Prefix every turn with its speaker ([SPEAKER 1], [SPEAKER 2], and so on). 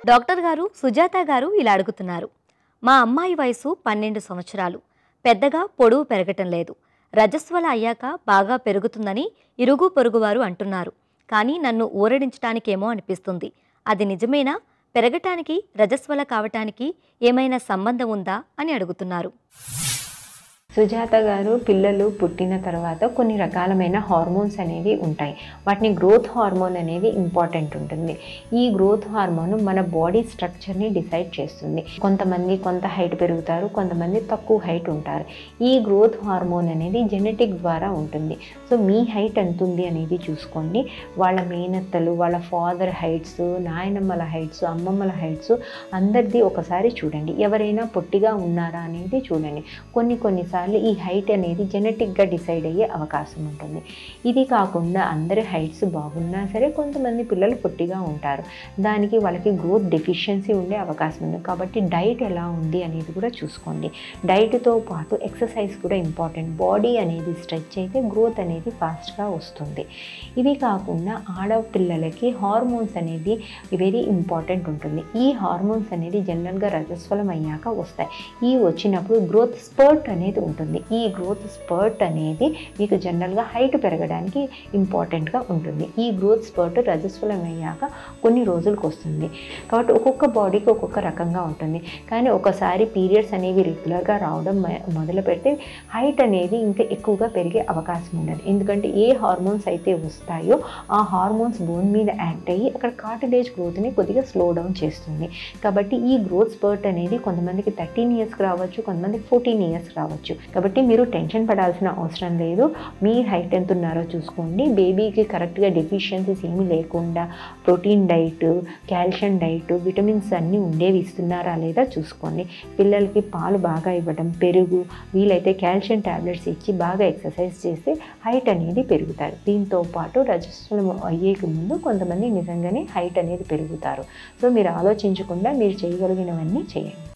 [SPEAKER 1] doctor గారు సుజాత గారు ఇలా అడుగుతున్నారు మా అమ్మాయి వయసు పన్నెండు సంవత్సరాలు పెద్దగా పొడవు పెరగటం లేదు రజస్వల అయ్యాక బాగా పెరుగుతుందని ఇరుగు పొరుగువారు అంటున్నారు కానీ నన్ను ఊరడించటానికేమో అనిపిస్తుంది అది నిజమేనా పెరగటానికి రజస్వల కావటానికి ఏమైనా సంబంధం ఉందా అని అడుగుతున్నారు
[SPEAKER 2] సుజాత గారు పిల్లలు పుట్టిన తర్వాత కొన్ని రకాలమైన హార్మోన్స్ అనేవి ఉంటాయి వాటిని గ్రోత్ హార్మోన్ అనేది ఇంపార్టెంట్ ఉంటుంది ఈ గ్రోత్ హార్మోన్ మన బాడీ స్ట్రక్చర్ని డిసైడ్ చేస్తుంది కొంతమంది కొంత హైట్ పెరుగుతారు కొంతమంది తక్కువ హైట్ ఉంటారు ఈ గ్రోత్ హార్మోన్ అనేది జెనెటిక్ ద్వారా ఉంటుంది సో మీ హైట్ ఎంత ఉంది అనేది చూసుకోండి వాళ్ళ మేనత్తలు వాళ్ళ ఫాదర్ హైట్స్ నాయనమ్మల హైట్స్ అమ్మమ్మల హైట్స్ అందరిది ఒకసారి చూడండి ఎవరైనా పొట్టిగా ఉన్నారా అనేది చూడండి కొన్ని కొన్నిసార్లు ఈ హైట్ అనేది జెనెటిక్గా డిసైడ్ అయ్యే అవకాశం ఉంటుంది ఇది కాకుండా అందరి హైట్స్ బాగున్నా సరే కొంతమంది పిల్లలు పొట్టిగా ఉంటారు దానికి వాళ్ళకి గ్రోత్ డెఫిషియన్సీ ఉండే అవకాశం ఉంది కాబట్టి డైట్ ఎలా ఉంది అనేది కూడా చూసుకోండి డైట్తో పాటు ఎక్సర్సైజ్ కూడా ఇంపార్టెంట్ బాడీ అనేది స్ట్రెచ్ అయితే గ్రోత్ అనేది ఫాస్ట్గా వస్తుంది ఇది కాకుండా ఆడపిల్లలకి హార్మోన్స్ అనేది వెరీ ఇంపార్టెంట్ ఉంటుంది ఈ హార్మోన్స్ అనేది జనరల్గా రజస్వలం అయ్యాక వస్తాయి ఈ వచ్చినప్పుడు గ్రోత్ స్పర్ట్ అనేది ఉంటుంది ఈ గ్రోత్ స్పర్ట్ అనేది మీకు జనరల్గా హైట్ పెరగడానికి ఇంపార్టెంట్గా ఉంటుంది ఈ గ్రోత్ స్పర్ట్ రజస్వలం అయ్యాక కొన్ని రోజులకు వస్తుంది కాబట్టి ఒక్కొక్క బాడీకి ఒక్కొక్క రకంగా ఉంటుంది కానీ ఒకసారి పీరియడ్స్ అనేవి రెగ్యులర్గా రావడం మొ- మొదలు పెడితే హైట్ అనేది ఇంకా ఎక్కువగా పెరిగే అవకాశం ఉండదు ఎందుకంటే ఏ హార్మోన్స్ అయితే వస్తాయో ఆ హార్మోన్స్ బోన్ మీద యాక్ట్ అయ్యి అక్కడ కార్టిలేజ్ గ్రోత్ని కొద్దిగా స్లో డౌన్ చేస్తుంది కాబట్టి ఈ గ్రోత్ స్పర్ట్ అనేది కొంతమందికి థర్టీన్ ఇయర్స్కి రావచ్చు కొంతమందికి ఫోర్టీన్ ఇయర్స్ రావచ్చు కాబట్టి మీరు టెన్షన్ పడాల్సిన అవసరం లేదు మీ హైట్ ఎంత ఉన్నారో చూసుకోండి బేబీకి కరెక్ట్గా డెఫిషియన్సీస్ ఏమీ లేకుండా protein diet calcium diet vitamins అన్నీ ఉండేవి ఇస్తున్నారా లేదా చూసుకోండి పిల్లలకి పాలు బాగా ఇవ్వడం పెరుగు వీలైతే కాల్షియం టాబ్లెట్స్ ఇచ్చి బాగా ఎక్సర్సైజ్ చేస్తే హైట్ అనేది పెరుగుతారు దీంతో పాటు రజస్వలం అయ్యేకి ముందు కొంతమంది నిజంగానే హైట్ అనేది పెరుగుతారు సో మీరు ఆలోచించకుండా మీరు చేయగలిగినవన్నీ చేయండి